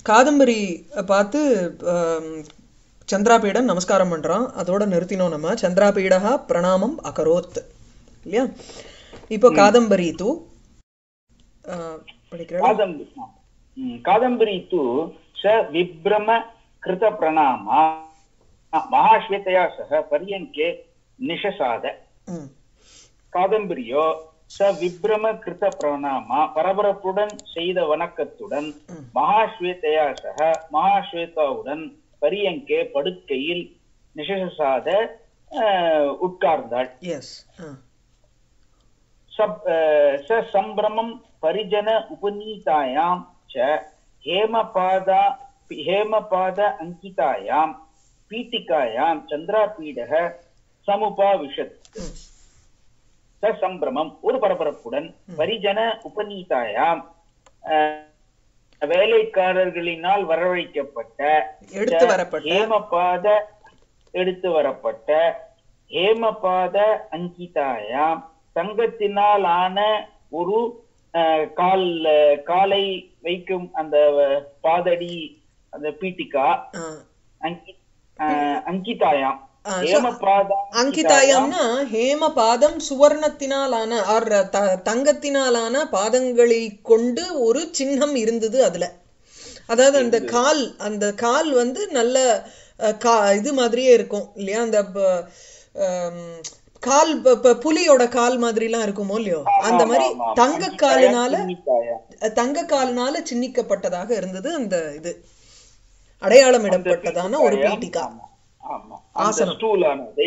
காதம்பரி பார்த்து ஆம், சந்திராபீடன் நமஸ்காரம் பண்றான் அதோட நிறுத்தினோம் நம்ம சந்திராபீடா பிரணாமம் அகரோத் இல்லையா இப்போ காதம்பரி தூ ஆ, படிக்கிறேன் कादम्बरी हम्म, कादम्बरी तु स विभ्रम कृत प्रणामा महाश्वेतया सह पर्यङ्के निशसाद ம் காதம்பரியோ ச விப்ரம கிருத பிரணாமா பரபரப்புடன் செய்த வணக்கத்துடன் ம். மகாஸ்வேதையா சக மகாஸ்வேதாவுடன் பரியங்கே படுக்கையில் நிசசாத அஹ், உட்கார்ந்தாள் எஸ் ஆ சப் அஹ், ச சம்பிரமம் பரிஜன உபநீதாயாம் ச ஹேமபாதா ஹேமபாத அங்கிதாயாம் பீட்டிகாயாம் சந்திராபீடக சமுபாவிஷத் ம் ச சம்பிரமம் ஒரு பரபரப்புடன் பரிஜன உபநீதாயாம் அஹ், வேலைக்காரர்களினால் வரவழைக்கப்பட்ட எடுத்து வரப்பட்ட ஹேமபாத எடுத்து வரப்பட்ட ஹேமபாத அங்கிதாயாம் தங்கத்தினால் ஆன ஒரு அஹ், கால் காலை வைக்கும் அந்த பாதடி அந்த பீட்டிகா ஆ அங்கி அஹ், அங்கிதாயாம் ஆ, so- ஹேமபாத அங்கிதாயம்னா ஹேம பாதம் சுவர்ணத்தினாலான ஆர் த- தங்கத்தினாலான பாதங்களை கொண்டு ஒரு சின்னம் இருந்தது அதுல அதாவது அந்த கால் அந்த கால் வந்து நல்ல அஹ், கா இது மாதிரியே இருக்கும் இல்லையா அந்த ப- ஆம், கால் ப- ப- புலியோட கால் மாதிரிலாம் இருக்குமோ இல்லையோ அந்த மாதிரி ஆமா, ஆமா. தங்க காலினால அங்கிதாயாம். தங்க காலினால சின்னிக்கப்பட்டதாக இருந்தது அந்த இது அடையாளமிடப்பட்டதான ஒரு பீட்டிகா ஆமா, ஆமா. அந்த ஸ்டூலானதை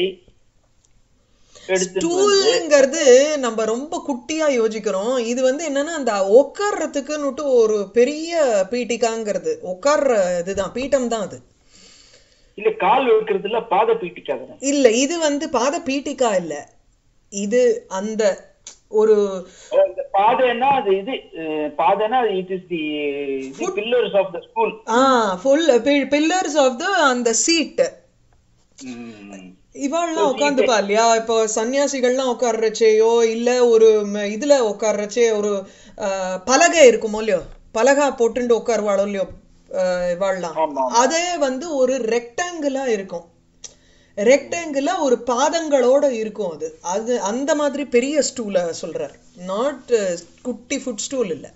எடுத்து ஸ்டூல்ங்கிறது நம்ம ரொம்ப குட்டியா யோசிக்கிறோம் இது வந்து என்னன்னா அந்த உட்கார்றதுக்குன்னுட்டு ஒரு பெரிய பீட்டிகாங்கிறது உட்கார்ற இதுதான் பீட்டம் தான் அது இல்ல கால் வைக்கிறதுல பாத பீட்டிக்கா தானே இல்ல இது வந்து பாத பீட்டிகா இல்ல இது அந்த ஒரு ஓ, இந்த பாதைன்னா அது இது அஹ், பாதைன்னா it is the pillars of the school ஆ ஃபுல் பில்லர்ஸ் ஆஃப் த அந்த சீட் இவாள்லாம் உட்காந்துப்பா இல்லையா இப்போ சன்னியாசிகள்லாம் உட்கார்றச்சேயோ இல்ல ஒரு ம- இதுல உட்கார்றச்சே ஒரு அஹ், பலகை இருக்குமோ இல்லையோ பலகா போட்டுண்டு உட்காருவாளோ இல்லையோ அஹ், இவாள்லாம் ஆமா அதே வந்து ஒரு ரெக்டாங்கிளா இருக்கும் ரெக்டாங்கிளா ஒரு பாதங்களோட இருக்கும் அது அது அந்த மாதிரி பெரிய ஸ்டூல சொல்றார் நாட் குட்டி ஃபுட் ஸ்டூல் இல்ல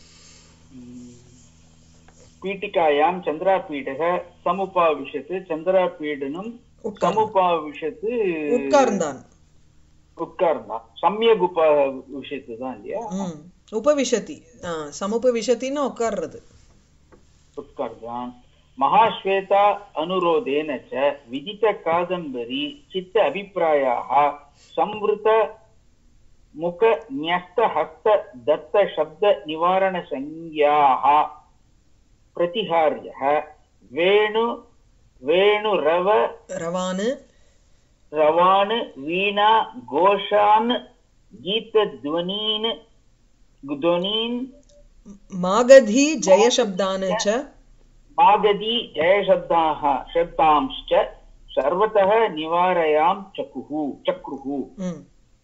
பீட்டிகாயாம் சந்திராபீடக சமுபாவிஷத்து சந்திராபீடனும் உட்கார்ந்து சமுபாவிஷத்து உட்கார்ந்தான் உட்கார்ந்தான் சமயக் உப விஷயத்து தான் இல்லையா ம் உபவிஷதி ஆ சமுபவிஷத்தின்னு உட்கார்றது उत्कर्षान् महाश्वेता अनुरोधेन च विदित कादम्बरी चित्त अभिप्रायाः संवृत मुख न्यस्त हस्त दत्त शब्द निवारण संज्ञाः प्रतिहार्यः वेणु वेणुरव ரவானு रवान् वीणा घोषान् गीतध्वनीन् ध्वनीन् மாகதி ஜெயசப்தானு ச मागधी जयशब्दाः शब्दांश्च सर्वतः निवारयां चकुः चक्रुः ம்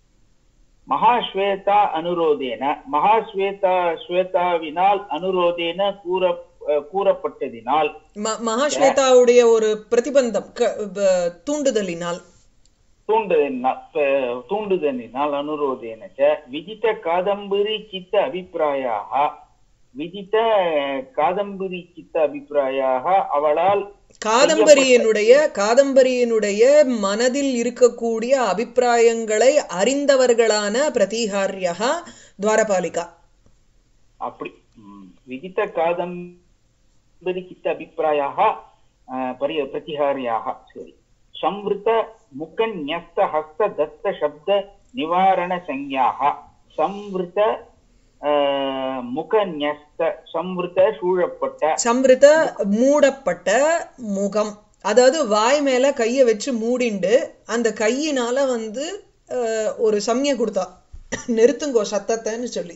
மகாஸ்வேதா அனுரோதேன மகாஸ்வேதா ஸ்வேதாவினால் அனுரோதேன கூற அஹ், கூறப்பட்டதினால் ம- மகாஸ்வேதாவுடைய ஒரு பிரதிபந்தம் க- ப- தூண்டுதலினால் தூண்டுதலினால் அஹ், தூண்டுதலினால் அனுரோதேன ச விதித்த காதம்பரி சித்த அபிப்பிராயாக விதித்த காதம்பரி சித்த அபிப்பிராயாக அவளால் காதம்பரியினுடைய காதம்பரியினுடைய மனதில் இருக்கக்கூடிய அபிப்பிராயங்களை அறிந்தவர்களான பிரதிஹாரியா துவாரபாலிகா அப்படி ம். விதித்த காதம்பரி சித்த அபிப்பிராயாக அஹ், பரி பிரதிகாரியாக சரி சம்வృత முக न्यस्त ஹஸ்த தத்த சப்த நிவாரண சஞ்ஞாக சம்வృత அஹ், முக न्यस्त சம்வృత சூழப்பட்ட சம்ருத மூடப்பட்ட முகம் அதாவது வாய் மேல கைய வச்சு மூடிண்டு அந்த கையினால வந்து அஹ், ஒரு சம்ய கொடுத்தா நிறுத்துங்கோ சத்தத்தைன்னு சொல்லி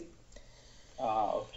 ஓகே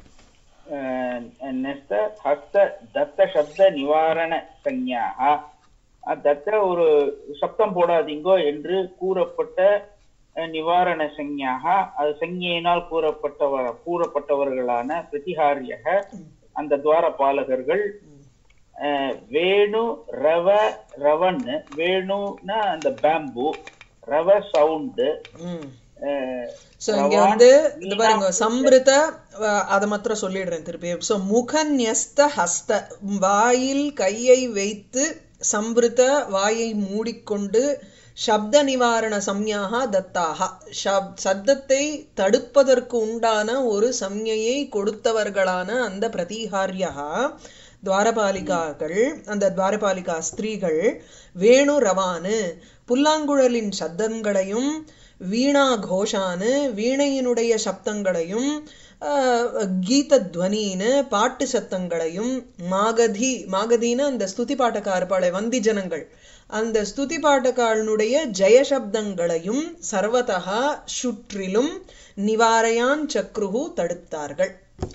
நெஸ்த ஹஸ்த தத்த சப்த நிவாரண சஞ்ஞாக அஹ், தத்த ஒரு சப்தம் போடாதீங்கோ என்று கூறப்பட்ட அஹ், நிவாரண சஞ்ஞாக அது சஞ்ஞையினால் கூறப்பட்டவர் கூறப்பட்டவர்களான பிரதிகாரியக அந்த துவாரபாலகர்கள் அஹ், வேணு ரவ ரவன்னு வேணுன்னா அந்த பேம்பு ரவ சவுண்டு ம் சோ இங்க வந்து இந்த பாருங்க சம்பிருத அஹ், அத மாத்திரம் சொல்லிடுறேன் திருப்பி சோ முகன்யஸ்த ஹஸ்த வாயில் கையை வைத்து சம்பிருத வாயை மூடிக்கொண்டு சப்த நிவாரண சம்யாக தத்தாக சப் சப்தத்தை தடுப்பதற்கு உண்டான ஒரு சம்ஞையை கொடுத்தவர்களான அந்த பிரதிஹாரியா துவாரபாலிகாக்கள் அந்த துவாரபாலிகா ஸ்திரீகள் வேணு ரவானு புல்லாங்குழலின் சப்தங்களையும் வீணா கோஷானு வீணையினுடைய சப்தங்களையும் ஆஹ், கீத துவனின்னு பாட்டு சத்தங்களையும் மாகதி மாகதின்னு அந்த ஸ்துதி பாட்டக்காரப்பாளை வந்தி ஜனங்கள் அந்த ஸ்துதி பாட்டக்காரனுடைய ஜெயசப்தங்களையும் சர்வதா சுற்றிலும் நிவாரையான் சக்ருஹு தடுத்தார்கள்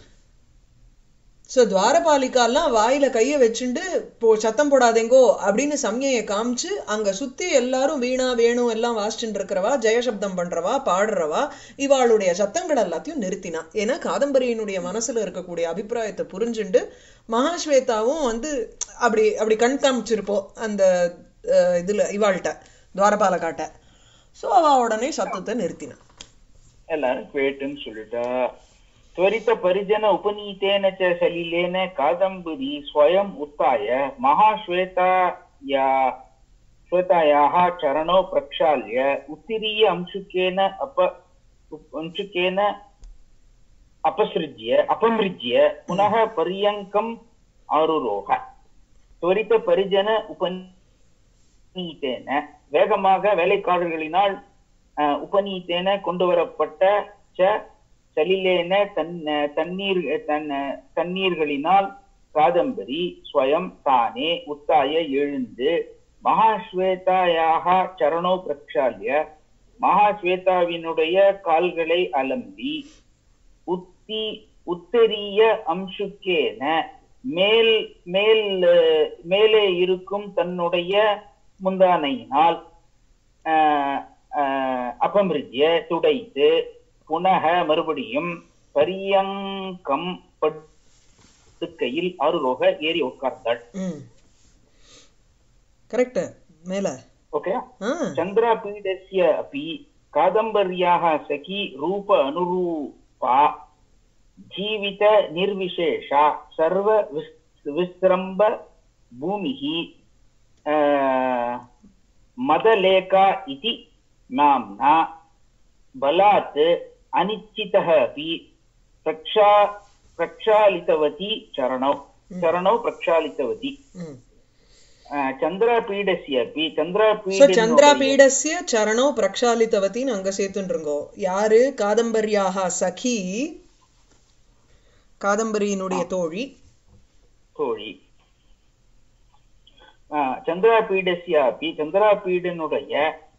சோ துவாரபாலிகாலாம் வாயில கைய வச்சுண்டு போ சத்தம் போடாதேங்கோ அப்படின்னு சம்ஞையை காமிச்சு அங்க சுத்தி எல்லாரும் வீணா வேணும் எல்லாம் வாசிச்சுட்டு இருக்கிறவா ஜெயசப்தம் பண்றவா பாடுறவா இவாளுடைய சத்தங்கள் எல்லாத்தையும் நிறுத்தினா ஏன்னா காதம்பரியினுடைய மனசுல இருக்கக்கூடிய அபிப்பிராயத்தை புரிஞ்சுண்டு மகாஸ்வேதாவும் வந்து அப்படி அப்படி கண் காமிச்சிருப்போம் அந்த அஹ், இதுல இவாள்கிட்ட துவாரபாலகாட்ட சோ அவ உடனே சத்தத்தை நிறுத்தினா எல்லாரும் கேட்டுன்னு சொல்லிட்டா त्वरित परिजन उपनीतेन च सलिलेन कादम्बरी स्वयम् उत्थाय महाश्वेताया श्वेतायाः चरणौ प्रक्षाल्य उत्तीरीय अंशुकेन अप अंशुकेन अपसृज्य अपमृज्य पुनः पर्यङ्कम् आरुरोह त्वरित परिजन उपनीतेன வேகமாக வேலைக்காரர்களினால் அஹ், உபநீத்தேன கொண்டு வரப்பட்ட ச சலிலேன தன் தண்ணீர் தன் தண்ணீர்களினால் காதம்பரி ஸ்வயம் தானே உத்தாய எழுந்து மகாஸ்வேதாயாக சரணோ பிரக்ஷால்ய மகாஸ்வேதாவினுடைய கால்களை அலம்பி உத்தி உத்தரிய அம்சுக்கேன மேல் மேல் அஹ், மேலே இருக்கும் தன்னுடைய முந்தானையினால் ஆஹ், ஆஹ், அபமிருஜ்ய துடைத்து புனக மறுபடியும் பரியங்கம் படுக்கையில் ஆறுரோக ஏறி உட்கார்ந்தாள் ம் கரெக்ட் மேல ஓகே ஆ चन्द्रापीडस्य अपि कादम्बर्याः सखी रूप अनुरूपा जीवित निर्विशेषा सर्व विस्- विस्रम्ब भूमिः अ, मदलेखा इति नाम्ना बलात् अनिश्चितः अपि प्रक्षा प्रक्षालितवती चरणौ चरणौ प्रक्षालितवती ம் अ, चन्द्रापीडस्य अपि சோ चन्द्रापीड சந்திராபீடஸ்ய சரணோ பிரக்ஷாலித்தவத்தின்னு அங்க சேர்த்துருங்கோ யாரு காதம்பரியாக சகி காதம்பரியினுடைய தோழி தோழி ஆஹ் சந்திராபீடஸ்யாபி சந்திராபீடனுடைய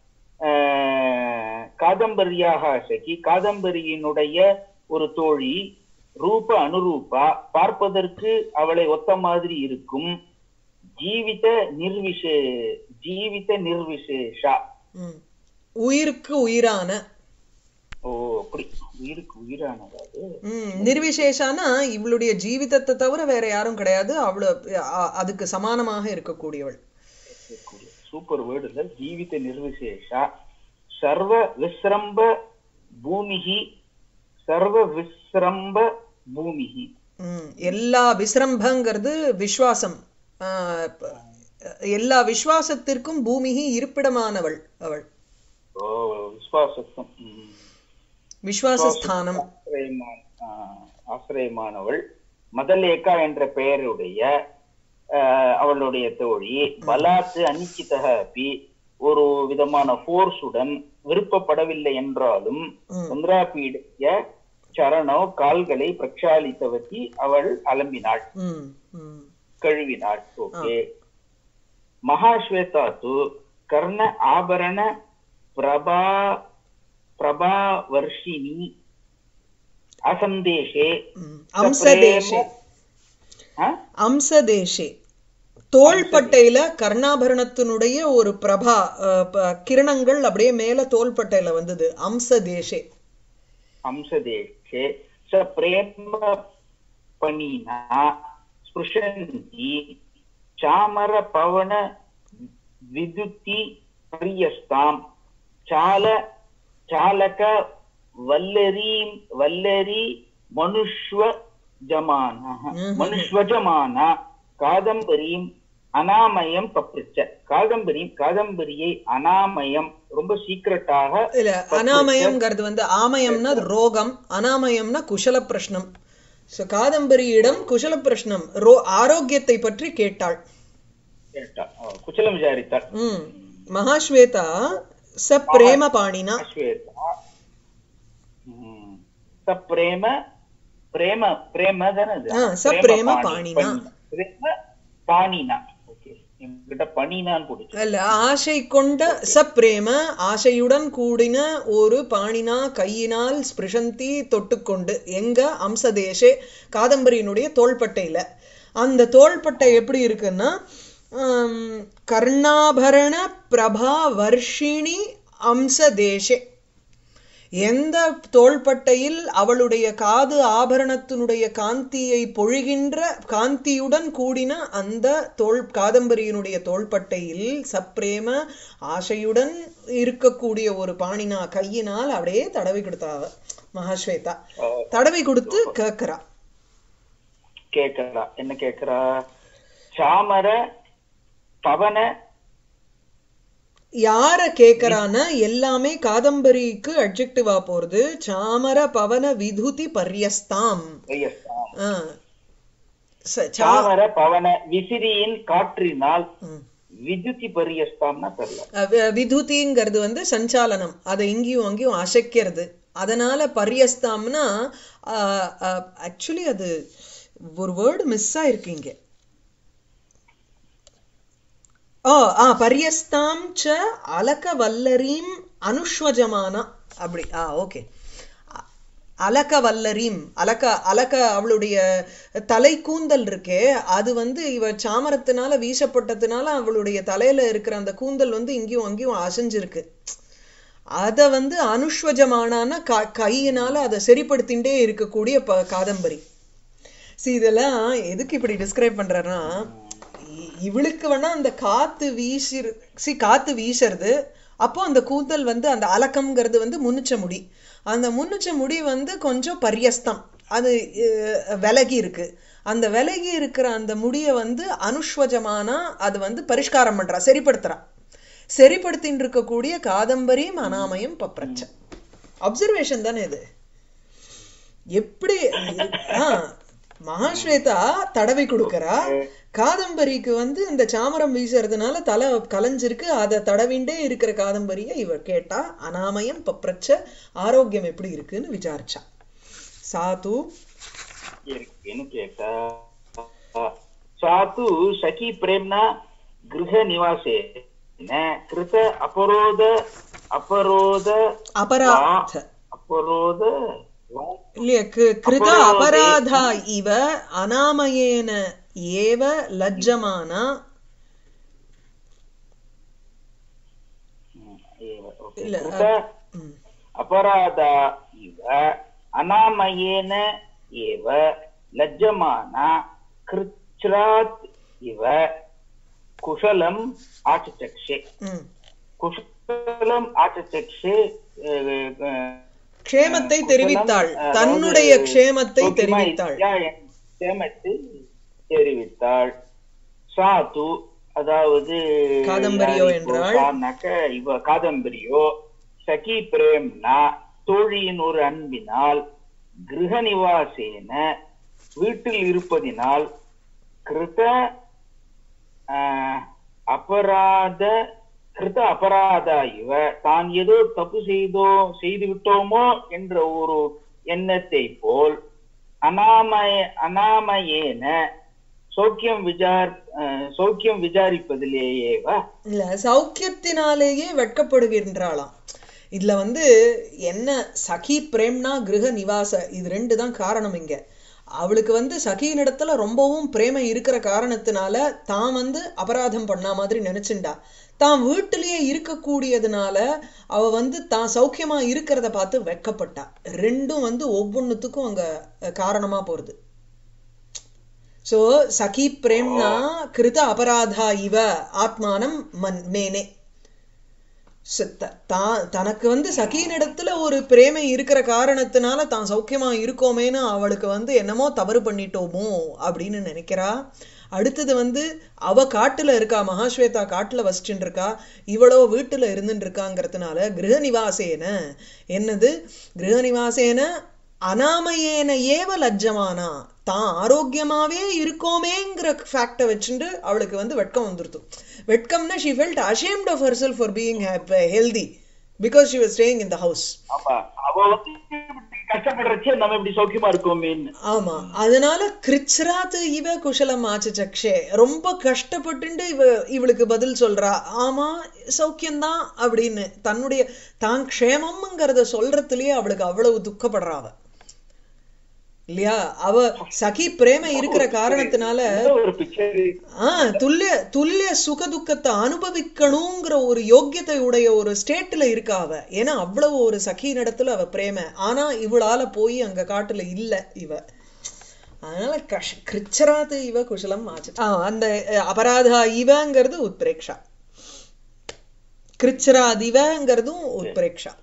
ஆஹ், காதம்பரியாக சகி காதம்பரியினுடைய ஒரு தோழி ரூப அனுரூபா பார்ப்பதற்கு அவளை ஒத்த மாதிரி இருக்கும் ஜீவித நிர்விசே ஜீவித நிர்விசேஷா ம். உயிருக்கு உயிரான ஓ அப்படி உயிருக்கு உயிரானதா அது ம் நிர்விசேஷானா இவளுடைய ஜீவிதத்தை தவிர வேற யாரும் கிடையாது அவளு அ- அதுக்கு சமானமாக இருக்கக்கூடியவள் சூப்பர் வேர்டு இல்ல ஜீவித நிர்விசேஷா சர்வ விஸ்ரம்ப பூமிகி சர்வ விஸ்ரம்ப பூமிகி ம் எல்லா விசிரம்பங்கிறது விஸ்வாசம் ஆ, ப- எல்லா விஸ்வாசத்திற்கும் பூமிகி இருப்பிடமானவள் அவள் ஓ விஸ்வாசத்தம் ம். விஸ்வாசஸ்தானம் ஆசிரியமான ஆஹ், ஆசிரியமானவள் மதலேகா என்ற பெயருடைய ஆஹ், அவளுடைய தோழி பலாத்து அனிச்சிதக அப்பி ஒரு விதமான போர்ஸுடன் விருப்பப்படவில்லை என்றாலும் ம். சந்திராபீடைய சரணோ கால்களை பிரக்ஷாலித்தவத்தி அவள் அலம்பினாள் ம் ம் கழுவினாள் ஓகே மகாஸ்வேதா து கர்ண ஆபரண பிரபா பிரபாவர்ஷினி அசந்தேஷே ம். அம்சதேஷே ஆ? அம்சதேஷே தோள்பட்டையில கர்ணாபரணத்தினுடைய ஒரு பிரபா அஹ், ப- கிரணங்கள் அப்படியே மேல தோள்பட்டையில வந்தது அம்சதேஷே अंशदेशे स प्रेम பணினா ஸ்பிருஷந்தி சாமர பவன விதுத்தி பிரியஸ்தாம் சால சாலக வல்லரி வல்லரி மனுஷ்வ ஜமானா ம்ஹும். மனுஷ்வஜமானா காதம்பரியும் அனாமயம் பப்ரிச்ச காதம்பரியும் காதம்பரியை அனாமயம் ரொம்ப சீக்கிரட்டாக இல்ல அனாமயம்ங்கிறது வந்து ஆமயம்னா அது ரோகம் அனாமயம்னா குஷல பிரஷ்னம் சோ காதம்பரியிடம் குஷல பிரஷ்னம் ரோ ஆரோக்கியத்தை பற்றி கேட்டாள் கேட்டாள் அவ குச்சலம் விசாரித்தாள் ம் மகாஸ்வேதா ச பிரேம பாணினா அஸ்வேதா ம். ச பிரேம பிரேம பிரேம தானே அது? ஆ, ச பிரேம பாணினா. பிரேம பாணினா ஓகே என்கிட்ட பணினான்னு போட்டுச்சு அல்ல ஆசை கொண்ட சப்ரேம ஆசையுடன் கூடின ஒரு பாணினா கையினால் ஸ்பிருஷந்தி தொட்டுக்கொண்டு எங்க அம்சதேசே காதம்பரியினுடைய தோள்பட்டையில அந்த தோள்பட்டை எப்படி இருக்குன்னா ஆம், கர்ணாபரண பிரபா வர்ஷிணி அம்சதேசே எந்த தோள்பட்டையில் அவளுடைய காது ஆபரணத்தினுடைய காந்தியை பொழிகின்ற காந்தியுடன் கூடின அந்த தோள் காதம்பரியினுடைய தோள்பட்டையில் சப்ரேம ஆசையுடன் இருக்கக்கூடிய ஒரு பாணினா கையினால் அப்படியே தடவி கொடுத்தாவ மகாஸ்வேதா தடவி கொடுத்து கேட்கிறா கேக்குறா என்ன கேக்குறா சாமர பவன யார கேக்குறான்னா எல்லாமே காதம்பரிக்கு அட்ஜெக்டிவா போறது சாமர பவன விதுதி பர்யஸ்தாம் வயஸ்தாம். ஆ. ச- சா- சாமர பவன விசிறியின் காற்றினால் ம். விதுத்தி பரியஸ்தாம்னா தெரியல அஹ் வி- விதுதிங்கிறது வந்து சஞ்சாலனம் அதை இங்கேயும் அங்கேயும் அசைக்கிறது அதனால பரியஸ்தாம்னா ஆக்சுவலி அது ஒரு வேர்டு மிஸ் ஆயிருக்கு இங்க ஓ ஆ பரியஸ்தாம் ச அலக வல்லரீம் அனுஷ்வஜமானா அப்படி ஆ ஓகே அலக வல்லரீம் அலக்க அலக்க அவளுடைய தலை கூந்தல் இருக்கே அது வந்து இவ சாமரத்தினால வீசப்பட்டதுனால அவளுடைய தலையில இருக்கிற அந்த கூந்தல் வந்து இங்கேயும் அங்கேயும் அசைஞ்சிருக்கு அத வந்து அனுஷ்வஜமானான க கையினால அதை சரிப்படுத்திண்டே இருக்கக்கூடிய ப காதம்பரி see இதெல்லாம் எதுக்கு இப்படி டிஸ்கிரைப் பண்றேன்னா இ- இவளுக்கு வேணா அந்த காத்து வீசி சி காத்து வீசுறது அப்போ அந்த கூந்தல் வந்து அந்த அலக்கம்ங்கிறது வந்து முன்னுச்ச முடி அந்த முன்னுச்ச முடி வந்து கொஞ்சம் பரியஸ்தம் அது அஹ், விலகி இருக்கு அந்த விலகி இருக்கிற அந்த முடியை வந்து அனுஷ்வஜமானா அது வந்து பரிஷ்காரம் பண்றா சரிப்படுத்துறா சரிப்படுத்தின்னு இருக்கக்கூடிய காதம்பரியும் அனாமயம் பப்ரச்ச அப்சர்வேஷன் தானே இது எப்படி ஆ மகாஸ்வேதா தடவை கொடுக்கறா காதம்பரிக்கு வந்து இந்த சாமரம் வீசுறதுனால தலை கலைஞ்சிருக்கு அதை தடவிண்டே இருக்கிற காதம்பரிய இவ கேட்டா அனாமயம் பப்ரச்ச ஆரோக்கியம் எப்படி இருக்குன்னு விசாரிச்சா சாது இருக்குன்னு கேட்டா சாத்து சகி பிரேம்னா கிருஹ நிவாசேன கிருத அபரோத அபரோத அபராத அபரோத வா- இல்லையா கி- கிருத அபராதா இவ அனாமயேன ஏவ லஜ்ஜமானா ம், ஏவ, okay. இல்ல, கிருத ம். அபராதா இவ அனாமயேன ஏவ லஜ்ஜமானா கிருச்ராத் இவ குஷலம் ஆச்சச்சக்ஷே ம். குஷலம் ஆச்சச்சக்ஷே அஹ், அஹ், க்ஷேமத்தை குஷலம், தெரிவித்தாள் அதாவது தன்னுடைய க்ஷேமத்தை சௌக்கியமா தெரிவித்தாள் இருக்கியா என் க்ஷேமத்தை தெரிவித்தாள் சாது அதாவது காதம்பரியோ யார் இப்போ என்றாள்? சான்னாக்க இவ காதம்பரியோ சகி பிரேம்னா தோழியின் ஒரு அன்பினால் கிரக நிவாசேன வீட்டில் இருப்பதினால் கிருத ஆஹ், அபராத கிருத அபராதா இவ தான் ஏதோ தப்பு செய்தோ செய்து விட்டோமோ என்ற ஒரு எண்ணத்தை போல் அனாமய அனாமயேன சௌக்கியம் விசார் அஹ், சௌக்கியம் விசாரிப்பதிலேயேவா இல்ல சௌக்கியத்தினாலேயே வெட்கப்படுகின்றாளாம் இதுல வந்து என்ன சகி பிரேம்னா கிரக நிவாச இது ரெண்டு தான் காரணம் இங்க அவளுக்கு வந்து சகியினிடத்துல ரொம்பவும் பிரேமை இருக்கிற காரணத்தினால தான் வந்து அபராதம் பண்ணா மாதிரி நினைச்சுண்டா தான் வீட்டிலேயே இருக்கக்கூடியதுனால அவ வந்து தான் சௌக்கியமா இருக்கிறத பார்த்து வெட்கப்பட்டா ரெண்டும் வந்து ஒவ்வொன்றுத்துக்கும் அங்க அஹ், காரணமா போறது சோ சகி பிரேம்னா கிருத அபராதா இவ ஆத்மானம் மன் மேனே ச- த- தான் தனக்கு வந்து சகியினிடத்துல ஒரு பிரேமை இருக்கிற காரணத்தினால தான் சௌக்கியமா இருக்கோமேன்னு அவளுக்கு வந்து என்னமோ தவறு பண்ணிட்டோமோ அப்படின்னு நினைக்கிறா அடுத்தது வந்து அவ காட்டுல இருக்கா மகாஸ்வேதா காட்டுல வசிச்சுட்டு இருக்கா இவளோ வீட்டுல இருந்துட்டு இருக்காங்கிறதுனால கிரக நிவாசேன என்னது கிரக நிவாசேன அனாமயேன ஏவ லஜ்ஜமானா தான் ஆரோக்கியமாவே இருக்கோமேங்கிற ஃபேக்டை வச்சுட்டு அவளுக்கு வந்து வெட்கம் வந்துருது வெட்கம்னா she felt ashamed of herself for being healthy because she was staying in the house ஆமா அவ வந்து இப்படி கஷ்டப்படுறச்சே நம்ம இப்படி சௌக்கியமா இருக்கோமேன்னு ஆமா அதனால கிருச்ராத் இவ குஷலம் ஆச்சு சக்ஷே ரொம்ப கஷ்டப்பட்டுண்டு இவ இவளுக்கு பதில் சொல்றா ஆமா சௌக்கியம்தான் அப்படின்னு தன்னுடைய தான் க்ஷேமம்ங்கிறத சொல்றதுலயே அவளுக்கு அவ்வளவு துக்கப்படுறா அவ இல்லையா அவ சகி பிரேம இருக்கிற காரணத்தினால இந்த ஒரு பிக்சர் ஆ துல்லிய துல்லிய சுகதுக்கத்தை அனுபவிக்கணுங்கிற ஒரு யோக்கியத்தை உடைய ஒரு ஸ்டேட்ல இருக்கா அவ ஏன்னா அவ்வளவு ஒரு சகியினிடத்துல அவ பிரேம ஆனா இவளால போய் அங்க காட்டுல இல்ல இவ அதனால கஷ் கிருச்சராது இவ குஷலம் ஆச்சு ஆ, அந்த அஹ், அபராதா இவங்கிறது உத்பிரேக்ஷா கிருச்சராதிவங்கிறதும் உத்பிரேக்ஷா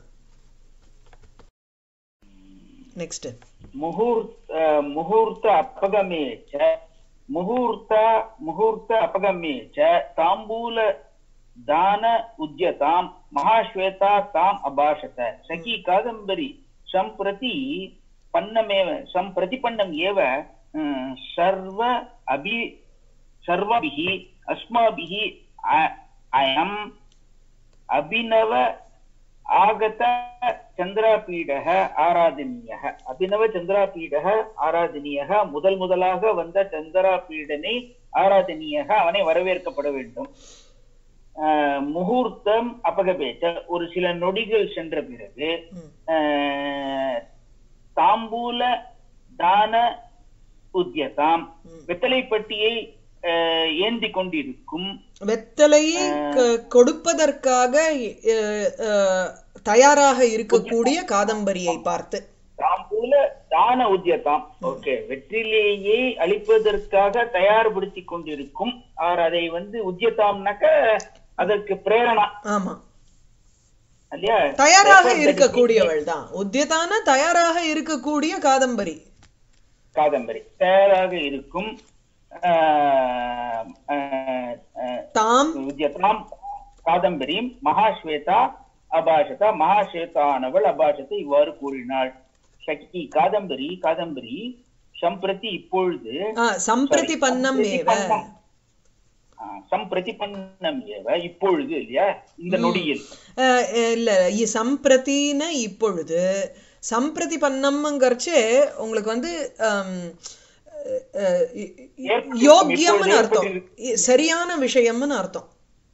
நெக்ஸ்ட் मुहूर्त मुहूर्त अपगमे च मुहूर्त मुहूर्त अपगमे च ताम्बूल दान उद्यतां महाश्वेता ताम् अभाषत सखी कादम्बरी सम्प्रति पन्नमेव सम्प्रतिपन्नम् एव अं, सर्व अभि सर्वभिः अस्माभिः अ- अयम् अभिनव आगत சந்திராபீடக ஆராதனீயக அபினவ சந்திராபீடக ஆராதனீயக முதல் முதலாக வந்த சந்திராபீடனை ஆராதனீயக அவனை வரவேற்கப்பட வேண்டும் ஆஹ் முகூர்த்தம் அபகபேச்ச ஒரு சில நொடிகள் சென்ற பிறகு ம். ஆஹ் தாம்பூல தான உத்தியதாம் வெத்தலைப்பட்டியை ஆஹ் ஏந்தி கொண்டிருக்கும் வெத்தலையை க- கொடுப்பதற்காக அஹ், அஹ், தயாராக இருக்கக்கூடிய காதம்பரியை பார்த்து தாம்பூல தான உத்தியதாம் ஓகே வெற்றிலேயே அளிப்பதற்காக தயார்படுத்தி கொண்டிருக்கும் அவர் அதை வந்து உத்தியதாம்னாக்க அதற்கு பிரேரணா ஆமா இல்லையா தயாராக இருக்கக்கூடியவள் தான் உத்தியதான தயாராக இருக்கக்கூடிய காதம்பரி காதம்பரி தயாராக இருக்கும் ஆஹ், ஆஹ், ஆஹ், தாம் உத்தியதாம் காதம்பரியும் மகாஸ்வேதா அபாஷதா மகாஸ்வேதானவள் அபாஷத்தை இவ்வாறு கூறினாள் சக்தி காதம்பரி காதம்பரி சம்பிரதி இப்பொழுது ஆ, சம்பிரதிபன்னம் ஏவ ஆ, சம்பிரதிபன்னம் ஏவ இப்பொழுது இல்லையா இந்த நொடியில் அஹ், இல்ல இ- சம்பிரதின இப்பொழுது சம்பிரதிபன்னம்ங்கிறச்சே உங்களுக்கு வந்து ஆம், அஹ், இ- இ- ஏற்பட்டு- யோக்கியம்னு இப்பொழுது அர்த்தம் இ- சரியான விஷயம்னு அர்த்தம்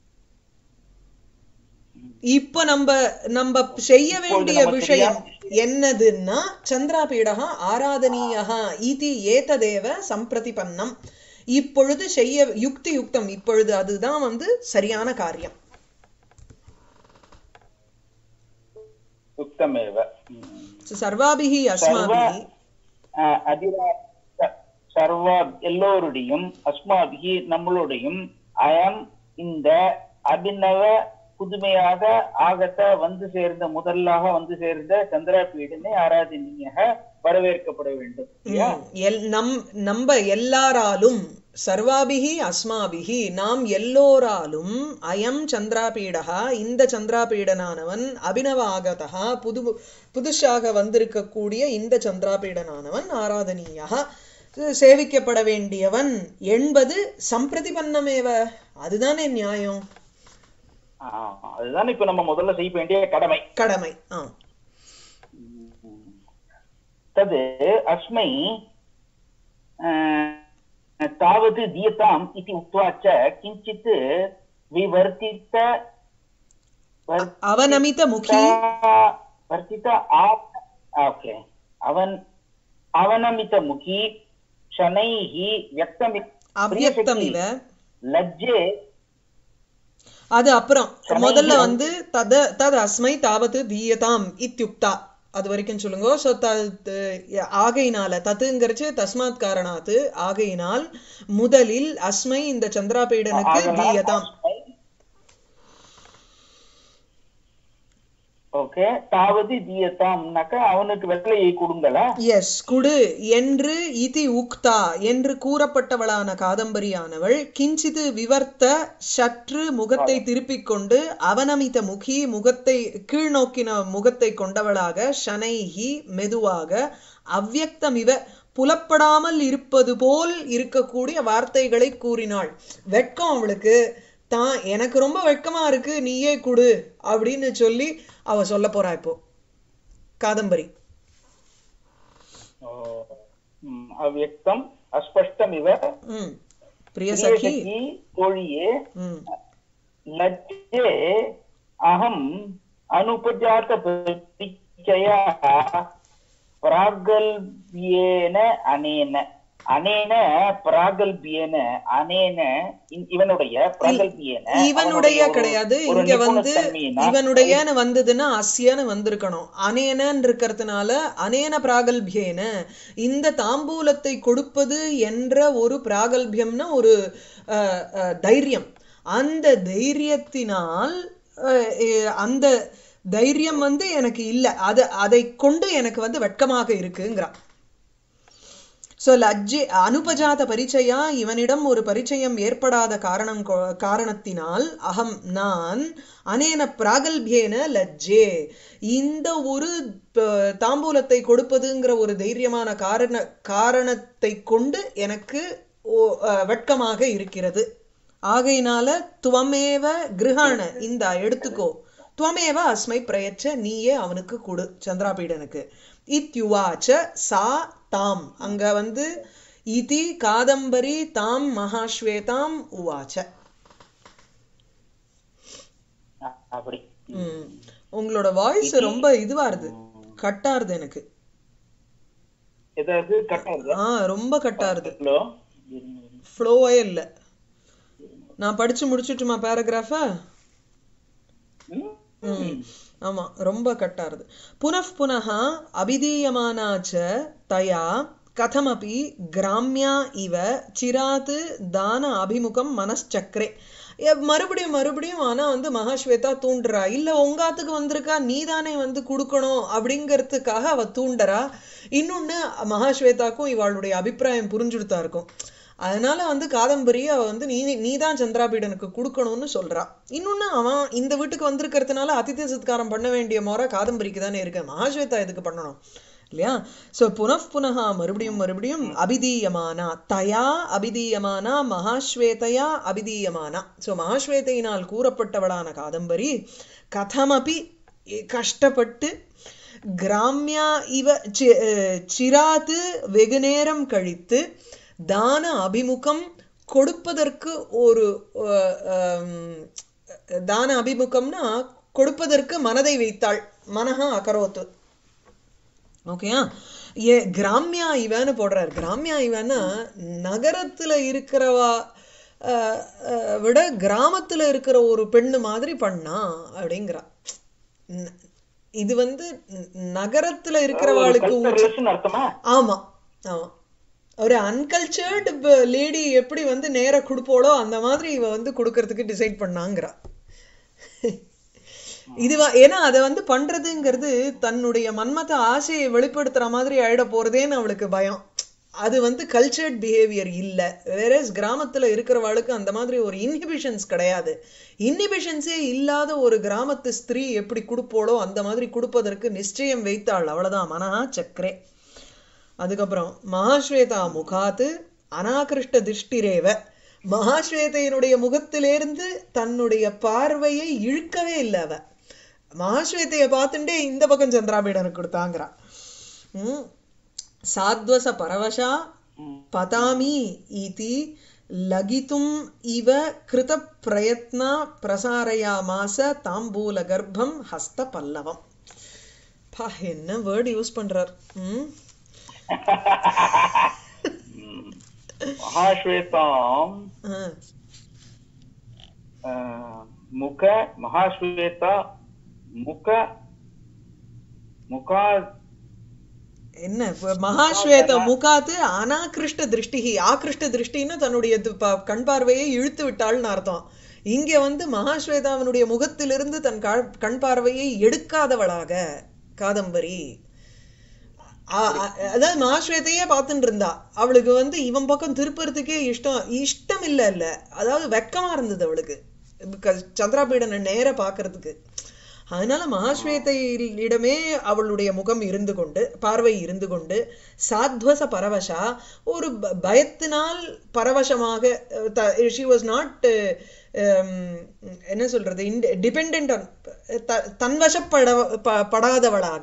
இப்ப நம்ம நம்ம செய்ய வேண்டிய நமக்கு விஷயம் என்னதுன்னா சந்திராபீடகா ஆராதனீயகா இதி ஏததேவ சம்பிரதிபன்னம் இப்பொழுது செய்ய யுக்தி யுக்தம் இப்பொழுது அதுதான் வந்து சரியான காரியம் யுக்தமேவ ம். சர்வாபிகி அஸ்மாபிகி ஆஹ் அதிரா ச- சர்வ எல்லோருடையும் அஸ்மாபிகி நம்மளுடையும் அயம் இந்த அபிநவ புதுமையாக ஆகத்த வந்து சேர்ந்த முதலாக வந்து சேர்ந்த சந்திரபீடனை ஆராதனீயாக வரவேற்கப்பட வேண்டும் இல்லையா? ம், எல்- நம் நம்ம எல்லாராலும் சர்வாபிகி அஸ்மாபிகி நாம் எல்லோராலும் அயம் சந்திராபீடகா இந்த சந்திராபீடனானவன் அபினவாகதா புது புதுசாக வந்திருக்கக்கூடிய இந்த சந்திராபீடனானவன் ஆராதனீயா சேவிக்கப்பட வேண்டியவன் என்பது சம்பிரதிபன்னமேவ அதுதானே நியாயம் ஆஹ் அதுதான் இப்ப நம்ம முதல்ல செய்ய வேண்டிய கடமை கடமை ஆ तद् अस्मै अ, तावत् दीयताम् इति उक्त्वा च किञ्चित् विवर्तित वर्- அவநமித முகி वर्तित ओके அவன் அவனமிதமுகி शनैः व्यक्तमि அவ்யக்தம் இவ लज्जे அது அப்புறம் முதல்ல வந்து தத தத் அஸ்மை தாவத்து தீயதாம் இத்யுக்தா அது வரைக்கும் சொல்லுங்க சோ த த- ஆகையினால தத்துங்கிறச்சு தஸ்மாத் காரணாத்து ஆகையினால் முதலில் அஸ்மை இந்த சந்திராபீடனுக்கு தீயதாம் ஓகே தாவது தீயத்தாம்னாக்கா அவனுக்கு வெள்ளையை கொடுங்களா எஸ் குடு என்று இதி உக்தா என்று கூறப்பட்டவளான காதம்பரியானவள் கிஞ்சிது விவர்த்த சற்று முகத்தை திருப்பிக் கொண்டு அவனமித முகி முகத்தை கீழ்நோக்கின முகத்தை கொண்டவளாக ஷனைஹி மெதுவாக அவ்யக்தமிவ புலப்படாமல் இருப்பது போல் இருக்கக்கூடிய வார்த்தைகளை கூறினாள் வெட்கம் அவளுக்கு தான் எனக்கு ரொம்ப வெட்கமா இருக்கு நீயே குடு அப்படின்னு சொல்லி அவ சொல்ல போறா இப்போ காதம்பரி ஓ, ம், அவ்யக்தம் அஸ்பஷ்டம் இவ ம் பிரிய சഖி பிரியசகி தோழியே ம் लज्जे अहम् अनुपजातपरिचया प्रागल्भ्येन अनेन अनेन प्रागல்பியேன அனேன இ- இவனுடைய பிராகல்பியேன இவனுடைய அவனுடைய ஒரு- கிடையாது ஒரு இங்க வந்து நிபுணத்தன்மையினால் இவனுடையன்னு வந்ததுன்னா அஸ்யன்னு வந்திருக்கணும் அனேனன்னு இருக்கிறதுனால அனேன பிராகல்பியேன இந்த தாம்பூலத்தை கொடுப்பது என்ற ஒரு பிராகல்பியம்னா ஒரு அஹ், அஹ், தைரியம் அந்த தைரியத்தினால் அஹ், அஹ், அந்த தைரியம் வந்து எனக்கு இல்ல அது அதை கொண்டு எனக்கு வந்து வெட்கமாக இருக்குங்கிறான் சோ லஜ்ஜே அனுபஜாத பரிச்சயா இவனிடம் ஒரு பரிச்சயம் ஏற்படாத காரணம் கொ- காரணத்தினால் அகம் நான் அனேன பிராகல்பியேன லஜ்ஜே இந்த ஒரு ப- தாம்பூலத்தை கொடுப்பதுங்கிற ஒரு தைரியமான காரண காரணத்தை கொண்டு எனக்கு ஓ- அஹ், வெட்கமாக இருக்கிறது ஆகையினால துவமேவ கிருஹாண இந்த எடுத்துக்கோ துவமேவ அஸ்மை பிரயச்ச நீயே அவனுக்கு கொடு சந்திராபீடனுக்கு இத்யுவாச்ச சா தாம் அங்க வந்து இதி காதம்பரி தாம் மகாஸ்வேதாம் உவாச்ச அ- அப்படி ம். உங்களோட வாய்ஸ் ரொம்ப இதுவாருது கட்டாருது எனக்கு ஏதாவது கட்டாது ஆ ரொம்ப கட்டாருது ஹலோ ஃப்ளோவே இல்ல நான் படிச்சு முடிச்சுட்டுமா பேராகிராஃபா ம். ஆமா ரொம்ப கட்டாருது புனః புனः அபிதீயமானா ச தயா கதமபி கிராமியா இவ சிராத் தான அபிமுகம் மனச்சக்கரே எ, மறுபடியும் மறுபடியும் ஆனா வந்து மகாஸ்வேதா தூண்டுறா இல்ல உங்காத்துக்கு வந்திருக்கா நீதானே வந்து கொடுக்கணும் அப்படிங்கறதுக்காக அவ தூண்டறா இன்னொன்னு மகாஸ்வேதாக்கும் இவாளுடைய அபிப்பிராயம் புரிஞ்சுடுத்தா இருக்கும் அதனால வந்து காதம்பரி அவ வந்து நீ நீதான் சந்திராபீடனுக்கு கொடுக்கணும்னு சொல்றா இன்னொன்னு அவன் இந்த வீட்டுக்கு வந்திருக்கிறதுனால அதித்தி சத்காரம் பண்ண வேண்டிய முறை காதம்பரிக்கு தானே இருக்கு மகாஸ்வேதா எதுக்கு பண்ணணும் இல்லையா சோ புனః புனः மறுபடியும் மறுபடியும் அபிதீயமானா தயா அபிதீயமானா மகாஸ்வேதையா அபிதீயமானா சோ மகாஸ்வேதையினால் கூறப்பட்டவளான காதம்பரி கதமபி கஷ்டப்பட்டு கிராமியா இவ சி- அஹ் சிராத்து வெகு நேரம் கழித்து தான அபிமுகம் கொடுப்பதற்கு ஒரு அஹ், ஹம், தான அபிமுகம்னா கொடுப்பதற்கு மனதை வைத்தாள் மனஹா அகரோத்து ஓகேயா ஏ கிராமியா இவன்னு போடுறாரு கிராமியா இவன்னா நகரத்துல இருக்கிறவா அஹ், அஹ், விட கிராமத்துல இருக்கிற ஒரு பெண்ணு மாதிரி பண்ணா அப்படிங்கிறா ந- இது வந்து ந- நகரத்துல இருக்கிறவாளுக்கு உச்ச- கல்ச்சர்லெஸ்னு அர்த்தமா ஆமா ஆமா ஒரு அன்கல்ச்சர்டு லேடி எப்படி வந்து நேரா கொடுப்போளோ அந்த மாதிரி இவ வந்து கொடுக்கறதுக்கு டிசைட் பண்ணாங்கிறா இதுவா ஏன்னா அதை வந்து பண்றதுங்கிறது தன்னுடைய மன்மத ஆசையை வெளிப்படுத்துற மாதிரி ஆயிட போறதேன்னு அவளுக்கு பயம் அது வந்து கல்ச்சர்ட் பிஹேவியர் இல்ல வேறஸ் கிராமத்துல இருக்கிறவாளுக்கு அந்த மாதிரி ஒரு இன்ஹிபிஷன்ஸ் கிடையாது இன்ஹிபிஷன்ஸே இல்லாத ஒரு கிராமத்து ஸ்திரீ எப்படி கொடுப்போளோ அந்த மாதிரி கொடுப்பதற்கு நிச்சயம் வைத்தாள் அவ்வளவுதான் மனஹா சக்கரே அதுக்கப்புறம் மகாஸ்வேதா முகாத்து அனாகிருஷ்ட திருஷ்டிரேவ மகாஸ்வேதையினுடைய முகத்திலிருந்து தன்னுடைய பார்வையை இழுக்கவே இல்லை அவ மகாஸ்வேதைய பார்த்துட்டே இந்த பக்கம் சந்திராபீடனுக்கு கொடுத்தாங்கிறா ம் சாத்வச பரவசா பதாமி இதி லகித்தும் இவ கிருத பிரயத்னா பிரசாரயாமாச தாம்பூல கர்ப்பம் ஹஸ்த பல்லவம் பா என்ன வேர்ட் யூஸ் பண்றார் ம் மகாஸ்வேதாம் ஆ, அஹ், முக மகாஸ்வேதா முக முகா என்ன இப்ப மகாஸ்வேத முகாத்து அனாகிருஷ்ட திருஷ்டிகி ஆகிருஷ்ட திருஷ்டின்னு தன்னுடைய து- ப- கண் பார்வையை இழுத்து விட்டாள்னு அர்த்தம் இங்க வந்து மகாஸ்வேதாவினுடைய முகத்திலிருந்து தன் கா- கண் பார்வையை எடுக்காதவளாக காதம்பரி ஆ- ஆ- அதாவது மகாஸ்வேதையே பார்த்துட்டு இருந்தா அவளுக்கு வந்து இவன் பக்கம் திருப்புறதுக்கே இஷ்டம் இஷ்டம் இல்ல இல்ல அதாவது வெக்கமா இருந்தது அவளுக்கு because சந்திராபீடனை நேர பாக்குறதுக்கு அதனால மகாஸ்வேதையிடமே அவளுடைய முகம் இருந்து கொண்டு பார்வை இருந்து கொண்டு சாத்வச பரவசா ஒரு ப- பயத்தினால் பரவசமாக ஷி வாஸ் நாட் என்ன சொல்றது டிபெண்ட் ஆன் தன்வசப்பட ப- படாதவளாக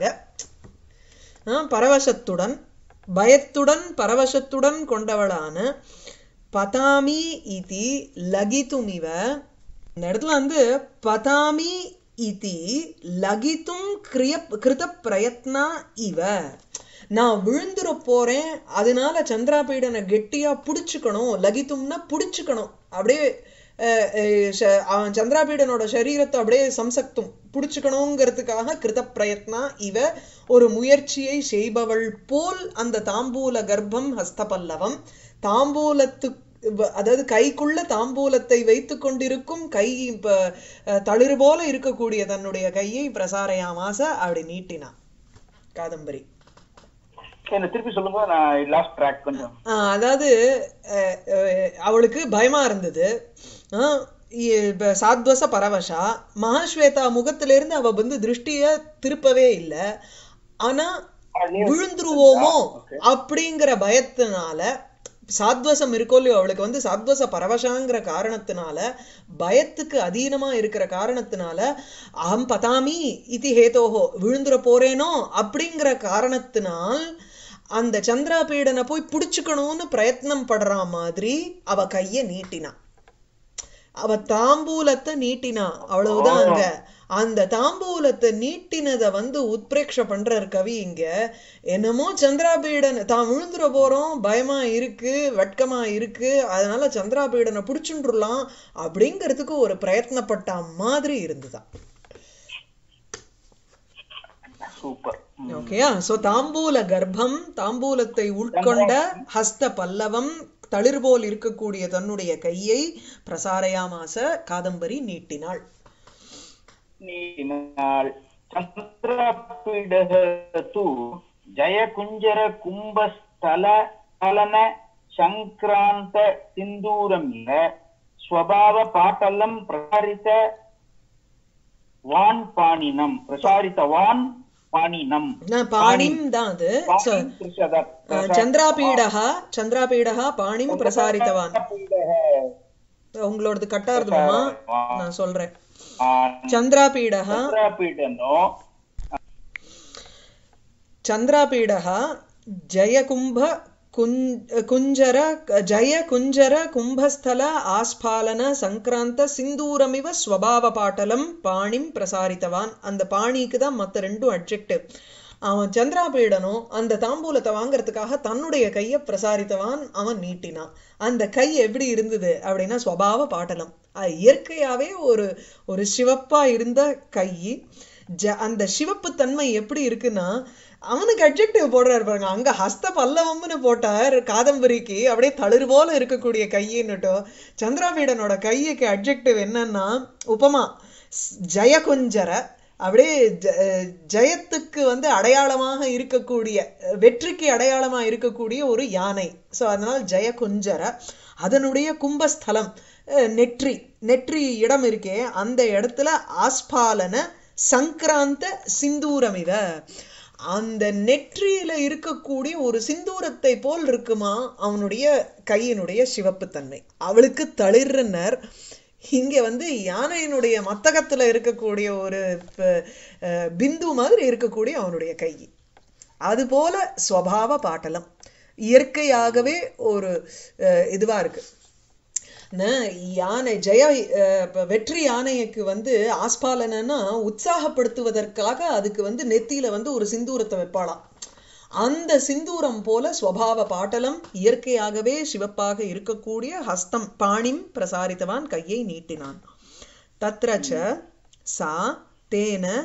ஆ, பரவசத்துடன் பயத்துடன் பரவசத்துடன் கொண்டவளான பதாமி இதி லகித்துமிவ இந்த இடத்துல வந்து பதாமி இதி லகித்தும் கிரிய கிருத பிரயத்னா இவ நான் விழுந்துற போறேன் அதனால சந்திராபீடனை கெட்டியா புடிச்சுக்கணும் லகித்தும்னா புடிச்சுக்கணும் அப்படியே அஹ், அஹ், ச- அவன் சந்திராபீடனோட சரீரத்தை அப்படியே சம்சக்தும் புடிச்சுக்கணுங்கிறதுக்காக கிருத பிரயத்னா இவ ஒரு முயற்சியை செய்பவள் போல் அந்த தாம்பூல கர்ப்பம் ஹஸ்தபல்லவம் தாம்பூலத்து வ- அதாவது கைக்குள்ள தாம்பூலத்தை வைத்துக் கொண்டிருக்கும் கை இப்ப அஹ், தளிர் போல இருக்கக்கூடிய தன்னுடைய கையை பிரசாரயாமாச அப்படி நீட்டினான் காதம்பரி என்ன திருப்பி சொல்லுங்க நான் லாஸ்ட் ட்ராக் கொஞ்சம் ஆஹ் அதாவது அஹ், அஹ், அவளுக்கு பயமா இருந்தது ஆஹ் இ- இப்ப சாத்வச பரவசா மகாஸ்வேதா முகத்திலிருந்து அவ வந்து திருஷ்டிய திருப்பவே இல்லை ஆனா விழுந்துருவோமோ அப்படிங்கிற பயத்தினால சாத்வசம் இருக்கோ இல்லையோ அவளுக்கு வந்து சாத்வச பரவசாங்கிற காரணத்தினால பயத்துக்கு அதீனமா இருக்கிற காரணத்தினால அகம் பதாமி இதி ஹேதோஹோ விழுந்துற போறேனோ அப்படிங்கிற காரணத்தினால் அந்த சந்திராபீடனை போய் புடிச்சுக்கணும்னு பிரயத்னம் படுற மாதிரி அவ கைய நீட்டினா அவ தாம்பூலத்தை நீட்டினா அவ்வளவுதான் அங்க அந்த தாம்பூலத்தை நீட்டினத வந்து உத்பிரேக்ஷ பண்றார் கவி இங்க என்னமோ சந்திராபீடன் தான் விழுந்துற போறோம் பயமா இருக்கு வெட்கமா இருக்கு அதனால சந்திராபீடனை புடிச்சுட்டுலாம் அப்படிங்கிறதுக்கு ஒரு பிரயத்னப்பட்ட மாதிரி இருந்துதான் சூப்பர் ஓகேயா சோ தாம்பூல கர்ப்பம் தாம்பூலத்தை உட்கொண்ட ஹஸ்த பல்லவம் தளிர் போல் இருக்கக்கூடிய தன்னுடைய கையை பிரசாரயாமாச காதம்பரி நீட்டினாள் நீனாள் சந்திரபீடः तु ஜயகுஞ்சர கும்பஸ்தல பலன சங்கிராந்த சிந்தூரமில ஸ்வபாவ பாட்டலம் பிரசாரித வான் பாணினம் பிரசாரித வான் பாணினம் நான் பாணிம் தான் அது So, பாணிம் பிரசத- அஹ், சந்திராபீடஹா சந்திராபீடஹா பாணிம் பிரசாரித்தவான் உங்களோடது கட்டாருதுமா நான் சொல்றேன் சந்திராபீடஹா சந்திரபீடனோ चन्द्रापीडः जयकुम्भ कुञ् कुञ्जर जय कुञ्जर कुम्भस्थल आस्फालन சங்கிராந்த சிந்தூரமிவ ஸ்வபாவபாட்டலம் பாணிம் பிரசாரித்தவான் அந்த பாணிக்கு தான் மத்த ரெண்டும் அட்ஜெக்டிவ் அவன் சந்திராபீடனும் அந்த தாம்பூலத்தை வாங்குறதுக்காக தன்னுடைய கையை பிரசாரித்தவான் அவன் நீட்டினான் அந்த கை எப்படி இருந்தது அப்படின்னா ஸ்வபாவ பாட்டலம் அது இயற்கையாவே ஒரு ஒரு சிவப்பா இருந்த கை ஜ அந்த சிவப்பு தன்மை எப்படி இருக்குன்னா அவனுக்கு அட்ஜெக்டிவ் போடுறாரு பாருங்க அங்க ஹஸ்த பல்லவம்னு போட்டார் காதம்பரிக்கு அப்படியே தளிர் போல இருக்கக்கூடிய கையின்னுட்டும் சந்திராபீடனோட கையுக்கு அட்ஜெக்டிவ் என்னன்னா உபமா ஸ்- ஜெயகுஞ்சர அப்படியே ஜ- ஜெயத்துக்கு வந்து அடையாளமாக இருக்கக்கூடிய வெற்றிக்கு அடையாளமா இருக்கக்கூடிய ஒரு யானை சோ அதனால் ஜெயகுஞ்சர அதனுடைய கும்பஸ்தலம் அஹ், நெற்றி நெற்றி இடம் இருக்கே அந்த இடத்துல ஆஸ்பாலன சங்கிராந்த சிந்தூரமிவ அந்த நெற்றியில இருக்கக்கூடிய ஒரு சிந்தூரத்தை போல் இருக்குமா அவனுடைய கையினுடைய சிவப்பு தன்மை அவளுக்கு தளிர்னர் இங்க வந்து யானையினுடைய மத்தகத்துல இருக்கக்கூடிய ஒரு ப- அஹ், பிந்து மாதிரி இருக்கக்கூடிய அவனுடைய கை அது போல ஸ்வபாவ பாட்டலம் இயற்கையாகவே ஒரு அஹ், இதுவா இருக்கு ந- யானை ஜெய அஹ், இப்ப வெற்றி யானைக்கு வந்து ஆஸ்பாலனா உற்சாகப்படுத்துவதற்காக அதுக்கு வந்து நெத்தியில வந்து ஒரு சிந்தூரத்தை வைப்பாளாம் அந்த சிந்தூரம் போல ஸ்வபாவ பாட்டலம் இயற்கையாகவே சிவப்பாக இருக்கக்கூடிய ஹஸ்தம் பாணிம் பிரசாரித்தவான் கையை நீட்டினான் தத்ர ச சா தேன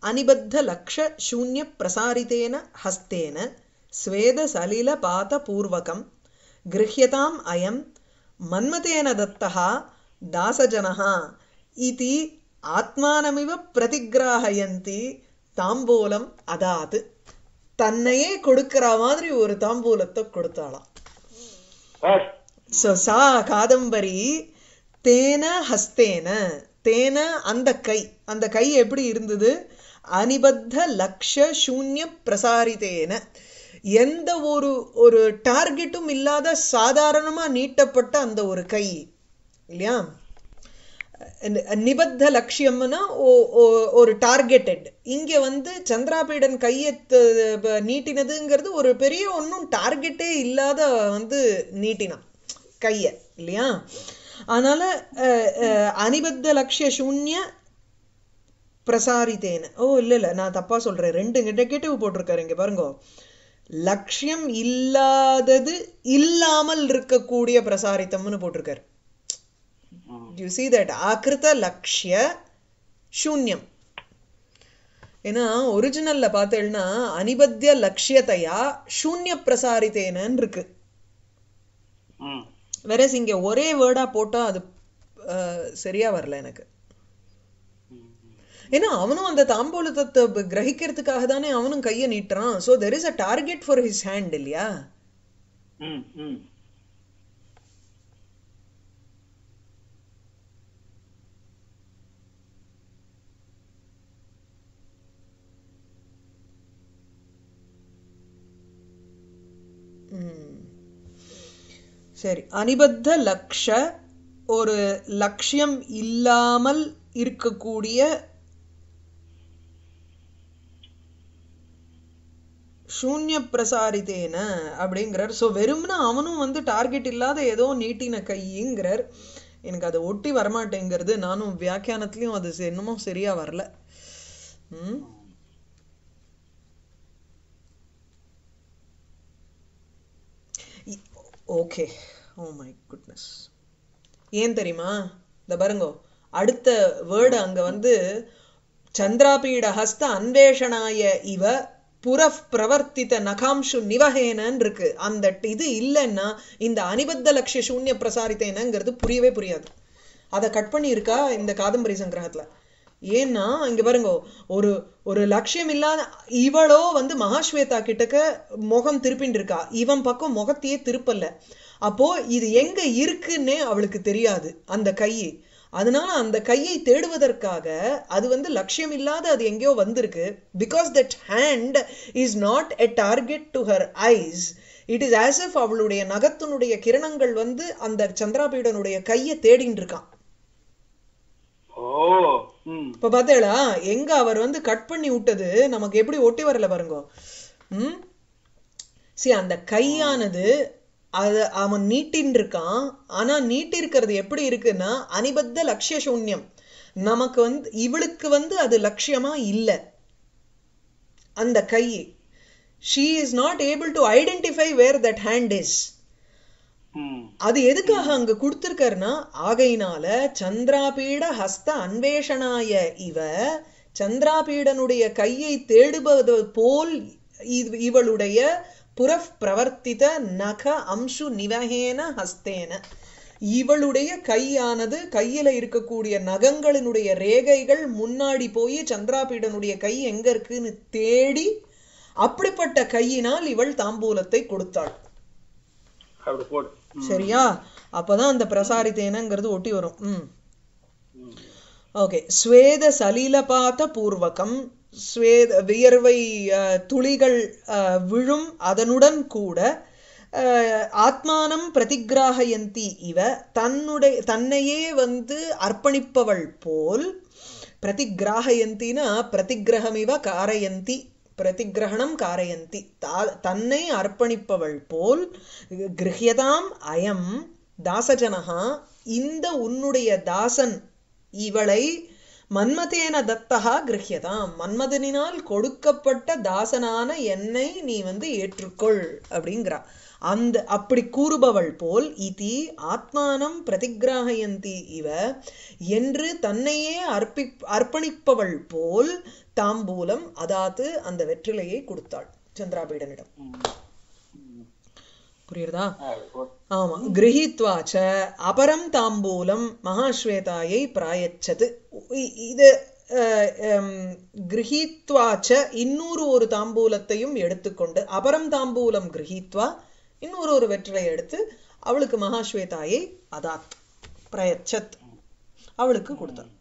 அனிபத்த லக்ஷ சூன்ய பிரசாரித்தேன ஹஸ்தேன ஸ்வேத சலில பாத பூர்வகம் கிருஹ்யதாம் அயம் மன்மதேன தத்தः தாசஜனः இதி ஆத்மானமிவ பிரதிகிராஹயந்தி தாம்பூலம் அதாது தன்னையே கொடுக்கிற மாதிரி ஒரு தாம்பூலத்தை கொடுத்தாளாம் பஸ். ஸோ சா காதம்பரி தேன ஹஸ்தேன தேன அந்த கை அந்த கை எப்படி இருந்தது அனிபத்த லக்ஷ சூன்ய பிரசாரித்தேன எந்த ஒரு ஒரு டார்கெட்டும் இல்லாத சாதாரணமா நீட்டப்பட்ட அந்த ஒரு கை இல்லையா நி- நிபத்த லட்சியம்னா ஓ- ஓ- ஒரு டார்கெட்டட் இங்க வந்து சந்திராபீடன் கையை த- ப- நீட்டினதுங்கிறது ஒரு பெரிய ஒன்றும் டார்கெட்டே இல்லாத வந்து நீட்டினான் கைய இல்லையா அதனால அஹ், அஹ், அனிபத்த லட்சிய சூன்ய பிரசாரித்தேன ஓ இல்ல இல்ல நான் தப்பா சொல்றேன் ரெண்டு நெகட்டிவ் போட்டிருக்காரு இங்க பாருங்க லட்சியம் இல்லாதது இல்லாமல் இருக்கக்கூடிய பிரசாரித்தம்னு போட்டிருக்காரு ம். யூ see that ஆக்கிருத லக்ஷ்ய சூன்யம் ஏன்னா ஒரிஜினல்ல பார்த்தேன்னா அனிபத்திய லட்சியத்தையா சூன்ய பிரசாரித்தேனன்னு இருக்கு ம். வெரஸ் இங்க ஒரே வேர்டா போட்டா அது அஹ், சரியா வரல எனக்கு ம். ஏன்னா அவனும் அந்த தாம்பூலத்தை ப- கிரகிக்கிறதுக்காக தானே அவனும் கையை நீட்டுறான் so there is a target for his hand இல்லையா ம். ம். ம். சரி அனிபத்த லக்ஷ ஒரு லட்சியம் இல்லாமல் இருக்கக்கூடிய சூன்ய பிரசாரித்தேன அப்படிங்கிறார் ஸோ வெறும்னா அவனும் வந்து டார்கெட் இல்லாத ஏதோ நீட்டின கைங்கிறார் எனக்கு அதை ஒட்டி வரமாட்டேங்கிறது நானும் வியாக்கியானத்துலயும் அது சே- இன்னமும் சரியா வரல ம் ஓகே ஓ மை குட்னஸ் ஏன் தெரியுமா இந்த பாருங்கோ அடுத்த வேர்டு அங்க வந்து சந்திராபீட ஹஸ்த அன்வேஷனாய இவ புரஃப் பிரவர்த்தித நகாம்சு நிவஹேனன்னு இருக்கு அந்த இது இல்லைன்னா இந்த அனிபத்த லட்சிய சூன்ய பிரசாரித்தேனங்கிறது புரியவே புரியாது அதை கட் பண்ணி இருக்கா இந்த காதம்பரி சங்கிரகத்துல ஏன்னா இங்க பாருங்க ஒரு ஒரு லட்சியம் இல்லாத இவளோ வந்து மகாஸ்வேதா கிட்டக்க முகம் திருப்பின்னு இருக்கா இவன் பக்கம் முகத்தையே திருப்பல அப்போ இது எங்க இருக்குன்னே அவளுக்கு தெரியாது அந்த கை அதனால அந்த கையை தேடுவதற்காக அது வந்து லட்சியம் இல்லாத அது எங்கேயோ வந்திருக்கு because that hand is not a target to her eyes it is as if அவளுடைய நகத்தினுடைய கிரணங்கள் வந்து அந்த சந்திராபீடனுடைய கையை தேடின்னு இருக்கான் ஓ ம். இப்ப பார்த்தேளா எங்க அவர் வந்து கட் பண்ணி விட்டது நமக்கு எப்படி ஒட்டி வரல பாருங்க ம் சரி அந்த கையானது அத அவன் நீட்டின்னு இருக்கான் ஆனா நீட்டி இருக்கிறது எப்படி இருக்குன்னா அனிபத்த லட்சிய சூன்யம் நமக்கு வந்து இவளுக்கு வந்து அது லட்சியமா இல்ல அந்த கை she is not able to identify where that hand is ம். அது எதுக்காக அங்க கொடுத்திருக்காருன்னா ஆகையினால சந்திராபீட ஹஸ்த அன்வேஷனாய இவ சந்திராபீடனுடைய கையை தேடுவது போல் இவ்- இவளுடைய புரஃப் பிரவர்த்தித நக அம்சு நிவகேன ஹஸ்தேன இவளுடைய கையானது கையில இருக்கக்கூடிய நகங்களினுடைய ரேகைகள் முன்னாடி போய் சந்திராபீடனுடைய கை எங்க இருக்குன்னு தேடி அப்படிப்பட்ட கையினால் இவள் தாம்பூலத்தை கொடுத்தாள் அப்படி போடு ம். சரியா அப்பதான் அந்த பிரசாரித்தேனங்கிறது ஒட்டி வரும் ம் ம். ஓகே ஸ்வேத சலிலபாத பூர்வகம் ஸ்வேத வியர்வை அஹ், துளிகள் அஹ், விழும் அதனுடன் கூட அஹ், ஆத்மானம் பிரதிகிராகயந்தி இவ தன்னுடைய தன்னையே வந்து அர்ப்பணிப்பவள் போல் பிரதிகிராகயந்தினா பிரதிகிரகமிவ காரயந்தி பிரதிகிரகணம் காரயந்தி தா- தன்னை அர்ப்பணிப்பவள் போல் கிரஹியதாம் அயம் தாசஜனஹா இந்த உன்னுடைய தாசன் இவளை மன்மதேன தத்தகா கிரஹியதாம் மன்மதனினால் கொடுக்கப்பட்ட தாசனான என்னை நீ வந்து ஏற்றுக்கொள் அப்படிங்கிறா அந்த அப்படி கூறுபவள் போல் இதி ஆத்மானம் பிரதிகிராகயந்தி இவ என்று தன்னையே அர்ப்பி அர்ப்பணிப்பவள் போல் தாம்பூலம் அதாத்து அந்த வெற்றிலையை கொடுத்தாள் சந்திராபீடனிடம் புரியுறதா ஆமா கிரகித்வாச்ச அபரம் தாம்பூலம் மகாஸ்வேதாயை பிராயச்சது இ- இது அஹ், ஹம், கிரகித்வாச்ச இன்னொரு ஒரு தாம்பூலத்தையும் எடுத்துக்கொண்டு அபரம் தாம்பூலம் கிரகித்வா இன்னொரு ஒரு வெற்றிலை எடுத்து அவளுக்கு மகாஸ்வேதாயை அதாத் பிரயச்சத் அவளுக்கு கொடுத்தார்